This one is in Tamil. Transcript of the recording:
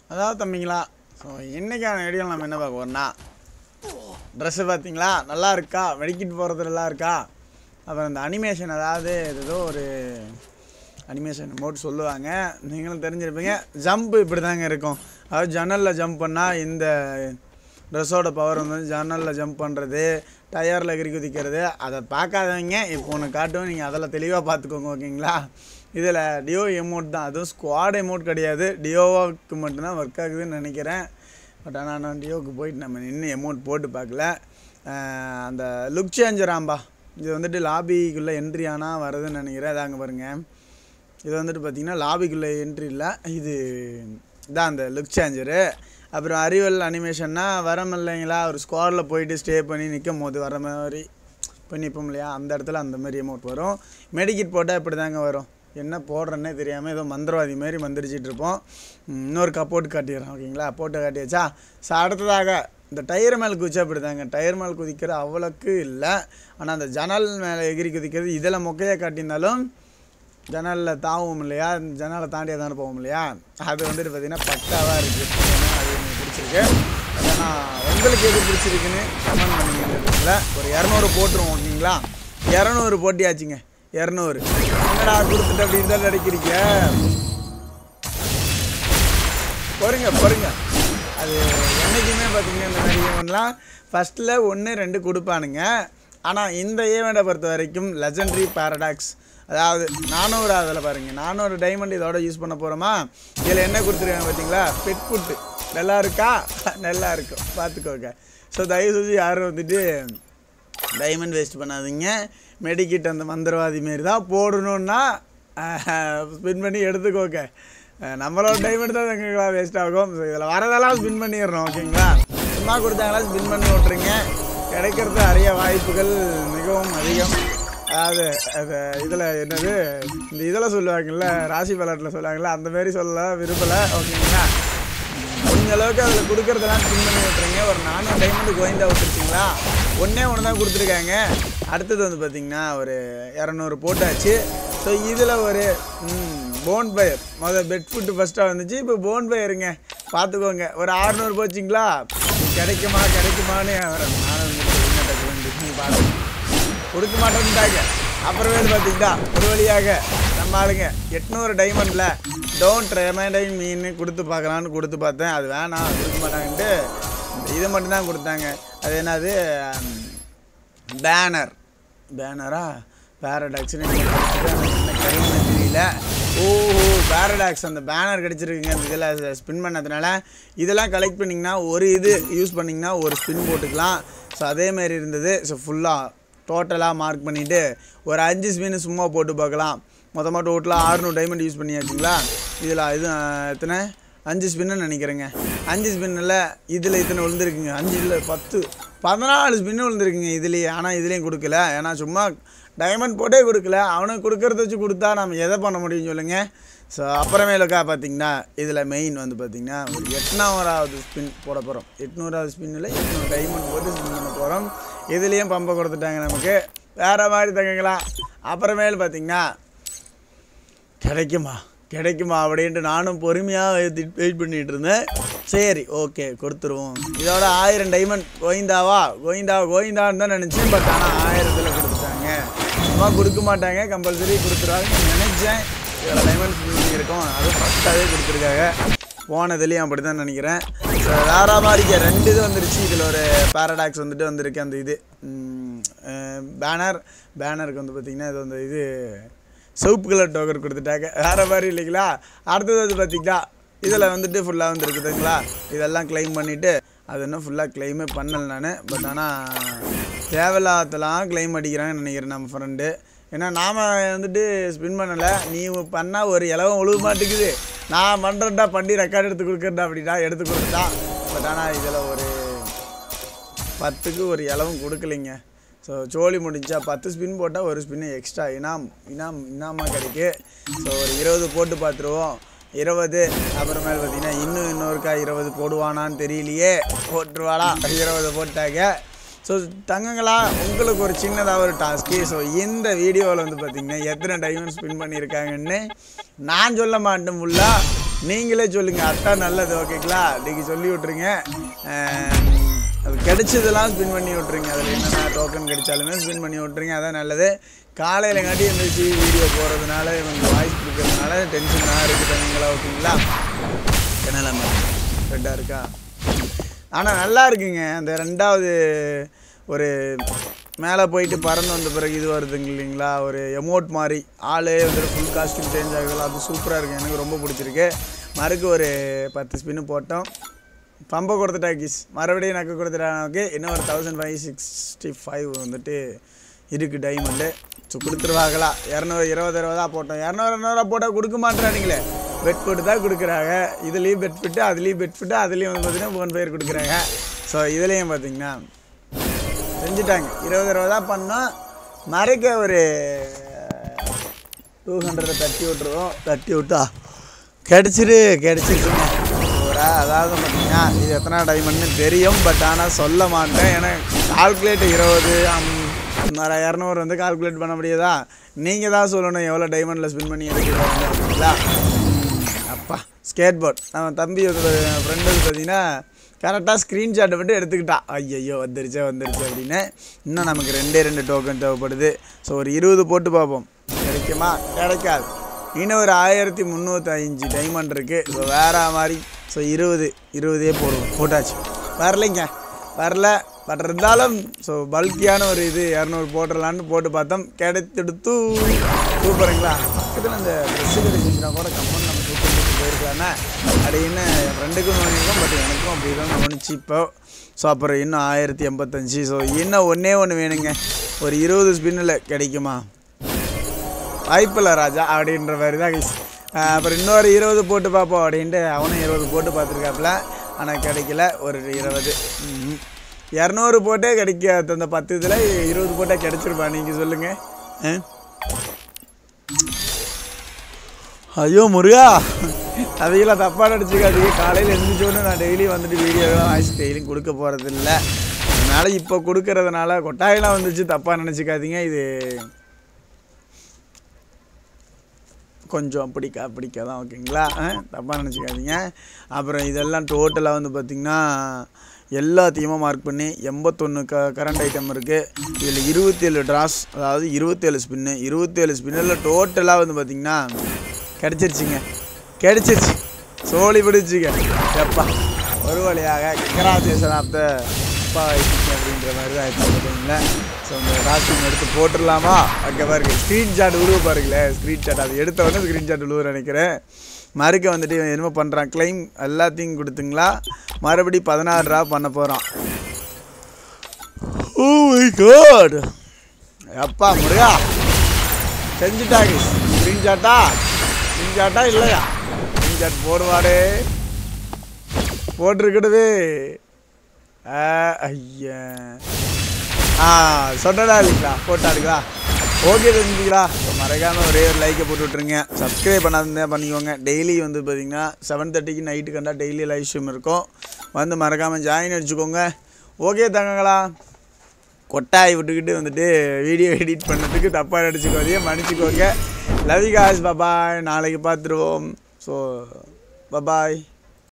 அதாவது தம்பிங்களா ஸோ இன்றைக்கான வீடியோவில் நம்ம என்ன பார்க்க போறோம்னா ட்ரெஸ்ஸு பார்த்தீங்களா நல்லா இருக்கா வெடிக்கிட்டு போகிறது நல்லா இருக்கா அப்புறம் இந்த அனிமேஷன் அதாவது இது ஏதோ ஒரு அனிமேஷன் மோட் சொல்லுவாங்க நீங்களும் தெரிஞ்சிருப்பீங்க ஜம்ப் இப்படி தாங்க இருக்கும் அதாவது ஜன்னலில் ஜம்ப் பண்ணால் இந்த ட்ரெஸ்ஸோட பவர் வந்து ஜன்னலில் ஜம்ப் பண்ணுறது டயரில் எகிரி குதிக்கிறது அதை பார்க்காதவங்க இப்போ ஒன்று காட்டும் நீங்கள் அதில் தெளிவாக பார்த்துக்கோங்க ஓகேங்களா இதில் டியோ எமௌண்ட் தான் அதுவும் ஸ்குவாட் எமௌண்ட் கிடையாது டியோவுக்கு மட்டும்தான் ஒர்க் ஆகுதுன்னு நினைக்கிறேன் பட் ஆனால் நான் டியோவுக்கு போயிட்டு நம்ம நின்று எமௌண்ட் போட்டு பார்க்கல அஹ் அந்த லுக் சேஞ்சராம்பா இது வந்துட்டு லாபிக்குள்ளே என்ட்ரி ஆனால் வருதுன்னு நினைக்கிறேன் அதாங்க பாருங்கள் இது வந்துட்டு பார்த்தீங்கன்னா லாபிக்குள்ளே என்ட்ரி இல்லை இது இதான் அந்த லுக் சேஞ்சரு அப்புறம் அறிவல் அனிமேஷன்னா வரம் இல்லைங்களா ஒரு ஸ்குவாடில் போயிட்டு ஸ்டே பண்ணி நிற்கும் போது வர மாதிரி போய் நிற்போம் இல்லையா அந்த இடத்துல அந்த மாதிரி அமௌண்ட் வரும் மெடிக்கிட் போட்டால் இப்படி தாங்க வரும் என்ன போடுறேன்னே தெரியாமல் ஏதோ மந்திரவாதி மாதிரி மந்திரிச்சிட்டு இருப்போம் ம், இன்னொரு கப்போட்டு காட்டிடுறேன் ஓகேங்களா போட்டு காட்டியாச்சா ஸோ அடுத்ததாக இந்த டயர் மேலே குதிச்சா அப்படி தாங்க டயர் மேலே குதிக்கிற அவ்வளோக்கு இல்லை ஆனால் அந்த ஜன்னல் மேலே எகிரி குதிக்கிறது இதில் மொக்கையாக காட்டியிருந்தாலும் ஜன்னலில் தாவும் இல்லையா ஜன்னலை தாண்டி தானே போவோம் இல்லையா அது வந்துட்டு பார்த்தீங்கன்னா பக்காவாக இருக்குது அது எனக்கு பிடிச்சிருக்கு ஆனால் உங்களுக்கு எது பிடிச்சிருக்குன்னு கமெண்ட் பண்ணுங்க இந்த இடத்துல ஒரு இரநூறு போட்டுருவோம் ஓகேங்களா இரநூறு போட்டியாச்சுங்க இரநூறு என்னடா கொடுத்துட்டு அப்படி இருந்தாலும் அடிக்கிறீங்க பொறுங்க பொறுங்க அது என்றைக்குமே பார்த்தீங்கன்னா இந்த மாதிரி ஈவெண்ட்லாம் ஃபஸ்ட்டில் ஒன்று ரெண்டு கொடுப்பானுங்க ஆனால் இந்த ஈவெண்ட்டை பொறுத்த வரைக்கும் லெஜண்டரி பாரடாக்ஸ் அதாவது நானூறு அதில் பாருங்கள் நானூறு டைமண்ட் இதோட யூஸ் பண்ண போகிறோமா இதில் என்ன கொடுத்துருக்காங்க பார்த்தீங்களா பெட் புட்டு நல்லா இருக்கா நல்லா இருக்கும் பார்த்துக்கோங்க ஸோ தயவு செஞ்சு யாரும் வந்துட்டு டைமண்ட் வேஸ்ட் பண்ணாதீங்க மெடிக்கிட் அந்த மந்திரவாதி மாரி தான் போடணுன்னா ஸ்பின் பண்ணி எடுத்துக்கோங்க அஹ் நம்மளோட டைமண்ட் தான் எங்களுக்குலாம் வேஸ்ட் ஆகும் ஸோ இதில் வரதெல்லாம் ஸ்பின் பண்ணிடுறோம் ஓகேங்களா சும்மா கொடுத்தாங்களா ஸ்பின் பண்ணி விட்ருங்க கிடைக்கிறது அரிய வாய்ப்புகள் மிகவும் அதிகம் அதாவது அது இதில் என்னது இந்த இதில் சொல்லுவாங்கல்ல ராசி பலட்டில் சொல்லுவாங்கல்ல அந்த மாதிரி சொல்ல விரும்பலை ஓகேங்களா முடிஞ்ச அளவுக்கு அதில் கொடுக்குறதெல்லாம் ஸ்பின் பண்ணி விட்டுருங்க ஒரு நானூறு டைமண்ட் கோயிந்தா விட்டுருச்சிங்களா ஒன்றே ஒன்று தான் கொடுத்துருக்காங்க அடுத்தது வந்து பார்த்திங்கன்னா ஒரு இரநூறு போட்டாச்சு ஸோ இதில் ஒரு போன் பயர் முதல் பெட் ஃபுட்டு ஃபஸ்ட்டாக வந்துச்சு இப்போ போன் பயருங்க பார்த்துக்கோங்க ஒரு அறநூறு போச்சுங்களா கிடைக்குமா கிடைக்குமான்னு வரேன் நானும் வந்து பார்த்து கொடுக்க மாட்டேன்ட்டாங்க அப்புறமேட்டு பார்த்தீங்கன்னா ஒரு வழியாக நம்ம ஆளுங்க எட்நூறு டைமண்டில் டோன்ட் ரெமைண்டைன் மீன் கொடுத்து பார்க்கலான்னு கொடுத்து பார்த்தேன் அது வேணாம் கொடுக்க மாட்டாங்கன்ட்டு இந்த இதை மட்டும்தான் கொடுத்தாங்க அது என்னது பேனர் பேனரா பேரடாக்ஸ்னு தெரியல ஓஹோ பேரடாக்ஸ் அந்த பேனர் கிடச்சிருக்குங்க அந்த இதில் ஸ்பின் பண்ணதுனால இதெல்லாம் கலெக்ட் பண்ணிங்கன்னா ஒரு இது யூஸ் பண்ணிங்கன்னா ஒரு ஸ்பின் போட்டுக்கலாம் ஸோ அதே மாதிரி இருந்தது ஸோ ஃபுல்லாக டோட்டலாக மார்க் பண்ணிவிட்டு ஒரு அஞ்சு ஸ்பின்னு சும்மா போட்டு பார்க்கலாம் மொத்தமாக டோட்டலாக ஆறுநூறு டைமண்ட் யூஸ் பண்ணியாச்சுங்களா இதில் இது அஹ், எத்தனை அஞ்சு ஸ்பின்னு நினைக்கிறேங்க அஞ்சு ஸ்பின்னில் இதில் இத்தனை விழுந்துருக்குங்க அஞ்சு இல்லை பத்து பதினாலு ஸ்பின்னு விழுந்துருக்குங்க இதுலேயே ஆனால் இதுலேயும் கொடுக்கல ஏன்னா சும்மா டைமண்ட் போட்டே கொடுக்கல அவனுக்கு கொடுக்கறத வச்சு கொடுத்தா நம்ம எதை பண்ண முடியும் சொல்லுங்கள் ஸோ அப்புறமேலுக்கா பார்த்தீங்கன்னா இதில் மெயின் வந்து பார்த்தீங்கன்னா ஒரு எட்நூறாவது ஸ்பின் போட போகிறோம் எட்நூறாவது ஸ்பின்னில் எட்நூறு டைமண்ட் போட்டு ஸ்பின் பண்ண போகிறோம் இதுலேயும் பம்பை கொடுத்துட்டாங்க நமக்கு வேறு மாதிரி தங்கங்களா அப்புறமேல் பார்த்தீங்கன்னா கிடைக்குமா கிடைக்குமா அப்படின்ட்டு நானும் பொறுமையாக வெயிட் பண்ணிட்டு இருந்தேன் சரி ஓகே கொடுத்துருவோம் இதோட ஆயிரம் டைமண்ட் கோவிந்தாவா கோவிந்தா கோவிந்தான்னு தான் நினச்சேன் பட் ஆனால் ஆயிரத்தில் கொடுத்துட்டாங்க சும்மா கொடுக்க மாட்டாங்க கம்பல்சரி கொடுத்துருவாங்க நினச்சேன் இதில் டைமண்ட் இருக்கும் அதுவும் ஃபஸ்ட்டாகவே கொடுத்துருக்காங்க போனதுலேயும் அப்படி தான் நினைக்கிறேன் ஸோ வேற மாதிரிக்க ரெண்டு இது வந்துருச்சு இதில் ஒரு பேரடாக்ஸ் வந்துட்டு வந்திருக்கு அந்த இது பேனர் பேனருக்கு வந்து பார்த்திங்கன்னா இது வந்து இது சிவப்பு கலர் டோக்கர் கொடுத்துட்டாங்க வேறு மாதிரி இல்லைங்களா அடுத்தது வந்து பார்த்திங்களா இதில் வந்துட்டு ஃபுல்லாக வந்துருக்குதுங்களா இதெல்லாம் க்ளைம் பண்ணிவிட்டு அது இன்னும் ஃபுல்லாக க்ளைமே பண்ணல நான் பட் ஆனால் தேவையில்லாதலாம் க்ளைம் அடிக்கிறாங்கன்னு நினைக்கிறேன் நம்ம ஃப்ரெண்டு ஏன்னா நாம் வந்துட்டு ஸ்பின் பண்ணலை நீ பண்ணால் ஒரு இலவம் ஒழுக மாட்டேங்குது நான் பண்ணுறேன்டா பண்ணி ரெக்கார்ட் எடுத்து கொடுக்குறேன்டா அப்படின்னா எடுத்து கொடுத்துட்டான் பட் ஆனால் இதில் ஒரு பத்துக்கு ஒரு இலவும் கொடுக்கலைங்க ஸோ சோழி முடிஞ்சா பத்து ஸ்பின் போட்டால் ஒரு ஸ்பின்னு எக்ஸ்ட்ரா இனாம் இனாம் இனாமாக கிடைக்கு ஸோ ஒரு இருபது போட்டு பார்த்துருவோம் இருபது அப்புறமேல் பார்த்தீங்கன்னா இன்னும் இன்னொருக்கா இருபது போடுவானான்னு தெரியலையே போட்டுருவாளா இருபது போட்டாங்க ஸோ தங்கங்களா உங்களுக்கு ஒரு சின்னதாக ஒரு டாஸ்க்கு ஸோ இந்த வீடியோவில் வந்து பார்த்தீங்கன்னா எத்தனை டைமண்ட் ஸ்பின் பண்ணியிருக்காங்கன்னு நான் சொல்ல மாட்டேன் ஃபுல்லாக நீங்களே சொல்லுங்கள் அதான் நல்லது ஓகேங்களா நீங்கள் சொல்லி விட்ருங்க அஹ், அது கிடைச்சதெல்லாம் ஸ்பின் பண்ணி விட்ருங்க அதில் என்னென்ன டோக்கன் கிடைச்சாலுமே ஸ்பின் பண்ணி விட்ருங்க அதான் நல்லது காலையில் காட்டி எழுந்திரிச்சு வீடியோ போகிறதுனால இவங்க வாய்ஸ் கொடுக்கறதுனால டென்ஷனாக இருக்குதுங்களா ஓகேங்களா கிணலாம ரெட்டாக இருக்கா ஆனால் நல்லா இருக்குங்க அந்த ரெண்டாவது ஒரு மேலே போயிட்டு பறந்து வந்த பிறகு இது வருதுங்க இல்லைங்களா ஒரு எமோட் மாதிரி ஆளே வந்துட்டு ஃபுல் காஸ்டியூம் சேஞ்ச் ஆகுதுல அது சூப்பராக இருக்குது எனக்கு ரொம்ப பிடிச்சிருக்கு மறுக்கு ஒரு பத்து ஸ்பின்னு போட்டோம் பம்பை கொடுத்துட்டா கிஸ் மறுபடியும் நக்கு கொடுத்துட்டாங்க இன்னும் ஒரு தௌசண்ட் ஃபைவ் சிக்ஸ்டி ஃபைவ் வந்துட்டு இருக்குது டைமண்டு ஸோ கொடுத்துருவாங்களா இரநூறு இருபது இருபதா போட்டோம் இரநூறு இரநூறுவா போட்டால் கொடுக்க மாட்டேறானுங்களே பெட் போட்டு தான் கொடுக்குறாங்க இதுலேயும் பெட் ஃபிட்டு அதுலேயும் பெட் ஃபிட்டு அதுலேயும் வந்து பார்த்தீங்கன்னா ஃபோன் பேர் கொடுக்குறாங்க ஸோ இதுலேயும் பார்த்தீங்கன்னா செஞ்சுட்டாங்க இருபது இருபதா பண்ணோம் மறைக்க ஒரு டூ ஹண்ட்ரட் தட்டி விட்டுருவோம் தட்டி விட்டா கிடச்சிரு கிடச்சிருச்சுங்க ஒரு அதாவது பார்த்தீங்கன்னா இது எத்தனை டைமண்ட்னு தெரியும் பட் ஆனால் சொல்ல மாட்டேன் ஏன்னா கால்குலேட் இருபது மர இரநூறு வந்து கால்குலேட் பண்ண முடியாதா நீங்கள் தான் சொல்லணும் எவ்வளோ டைமண்டில் ஸ்பின் பண்ணி எடுக்கிறீங்க அப்படிங்களா அப்பா ஸ்கேட் போர்ட் நம்ம தம்பி ஃப்ரெண்டு வந்து பார்த்தீங்கன்னா கரெக்டாக ஸ்க்ரீன்ஷாட்டை மட்டும் எடுத்துக்கிட்டா ஐயையோ வந்துருச்சே வந்துருச்சு அப்படின்னு இன்னும் நமக்கு ரெண்டே ரெண்டு டோக்கன் தேவைப்படுது ஸோ ஒரு இருபது போட்டு பார்ப்போம் கிடைக்குமா கிடைக்காது இன்னும் ஒரு ஆயிரத்தி முந்நூற்றஞ்சு டைமண்ட் இருக்குது ஸோ வேற மாதிரி ஸோ இருபது இருபதே போடுவோம் போட்டாச்சு வரலைங்க வரல பட் இருந்தாலும் ஸோ பல்கியான ஒரு இது இரநூறு போட்டுடலான்னு போட்டு பார்த்தோம் கிடைத்தெடுத்து சூப்பருங்களா பக்கத்தில் அந்த ட்ரெஸ்ஸு கிடைச்சிச்சுன்னா கூட கம்மன் நம்ம சூப்பர் பண்ணிட்டு போயிருக்கலாமே அப்படின்னு என் ஃப்ரெண்டுக்கும் தோணிருக்கோம் பட் எனக்கும் அப்படி தான் தோணுச்சு இப்போ ஸோ அப்புறம் இன்னும் ஆயிரத்தி எண்பத்தஞ்சு ஸோ இன்னும் ஒன்றே ஒன்று வேணுங்க ஒரு இருபது ஸ்பின்னில் கிடைக்குமா வாய்ப்பில்லை ராஜா அப்படின்ற மாதிரி தான் guys. ஆஹ் அப்புறம் இன்னொரு இருபது போட்டு பார்ப்போம் அப்படின்ட்டு அவனும் இருபது போட்டு பார்த்துருக்காப்புல ஆனால் கிடைக்கல ஒரு இருபது ம்ஹும். இரநூறு போட்டே கிடைக்காத அந்த பத்து இதில் இருபது போட்டால் கிடைச்சிருப்பா நீங்கள் சொல்லுங்கள் ஆ ஐயோ முருகா அதையெல்லாம் தப்பாக நடிச்சுக்காதீங்க காலையில் எழுந்திரிச்சோன்னு நான் டெய்லி வந்துட்டு வீடியோலாம் வாய்ஸ் டெய்லியும் கொடுக்க போகிறதில்ல அதனால் இப்போ கொடுக்கறதுனால கொட்டாயெல்லாம் வந்துச்சு தப்பாக நினச்சிக்காதீங்க இது கொஞ்சம் பிடிக்க பிடிக்க தான் ஓகேங்களா தப்பாக நினச்சிக்காதீங்க அப்புறம் இதெல்லாம் டோட்டலாக வந்து பார்த்திங்கன்னா எல்லாத்தையுமே மார்க் பண்ணி எண்பத்தொன்று க கரண்ட் ஐட்டம் இருக்குது இதில் இருபத்தேழு ட்ராஸ் அதாவது இருபத்தேழு ஸ்பின்னு இருபத்தேழு ஸ்பின்னில் டோட்டலாக வந்து பார்த்திங்கன்னா கிடச்சிருச்சுங்க கிடச்சிருச்சு சோழி பிடிச்சிங்க எப்பா ஒரு வழியாக கங்கராஜேஷன் ஆஃப் த அப்பா ஆயிடுச்சு அப்படின்ற மாதிரி தான் ஆயிடுச்சு பார்த்தீங்களா ஸோ இந்த காஸ்டியூம் எடுத்து போட்டுடலாமா அங்கே பாருங்க ஸ்க்ரீன்ஷாட் உழுவ பாருங்களேன் ஸ்க்ரீன்ஷாட் அது எடுத்த உடனே ஸ்க்ரீன்ஷாட் உழுவ நினைக்கிறேன் மறுக்க வந்துட்டு இவன் என்னமோ பண்ணுறான் கிளைம் எல்லாத்தையும் கொடுத்துங்களா மறுபடி பதினாறு ரூபா பண்ண போகிறான் ஓ மை காட் அப்பா முருகா செஞ்சுட்டாங்க ஸ்க்ரீன்ஷாட்டா ஸ்க்ரீன்ஷாட்டா இல்லையா ஸ்க்ரீன்ஷாட் போடுவாடே போட்டிருக்கணுவே ஆ, ஐயா ஆ சொன்னடா இல்லைங்களா போட்டாருங்களா ஓகே தெரிஞ்சுங்களா இப்போ மறக்காமல் ஒரே ஒரு லைக்கை போட்டு விட்ருங்க சப்ஸ்கிரைப் பண்ணாதே பண்ணிக்கோங்க டெய்லி வந்து பார்த்தீங்கன்னா செவன் தேர்ட்டிக்கு நைட்டு கண்டா டெய்லி லைவ் ஸ்ட்ரீம் இருக்கும் வந்து மறக்காமல் ஜாயின் அடிச்சுக்கோங்க ஓகே தங்கங்களா கொட்டாய் விட்டுக்கிட்டு வந்துட்டு வீடியோ எடிட் பண்ணதுக்கு தப்பாக நடிச்சுக்கோதையே மன்னிச்சுக்கோங்க லவ் காஸ் பபாய் நாளைக்கு பார்த்துருவோம் ஸோ பபாய்